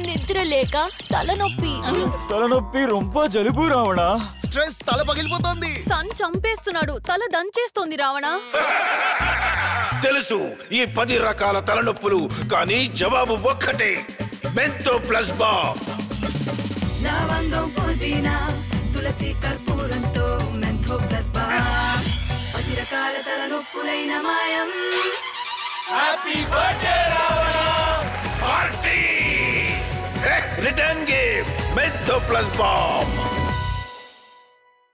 నిద్ర లేక తలనొప్పి తలనొప్పి రొంప జలుబు రావణ స్ట్రెస్ తల పగిలిపోతుంది సన్ చంపేస్తున్నాడు తల దంచేస్తోంది రావణ తెలుసు ఈ పది రకాల తలనొప్పులు కానీ జవాబు ఒక్కటే మెంతో ప్లస్ బా లవంగం పుదీనా తులసి కర్పూరంతో మెంథో ప్లస్ బా పది రకాల తలనొప్పులైన మాయం party return gift Mentho plus bomb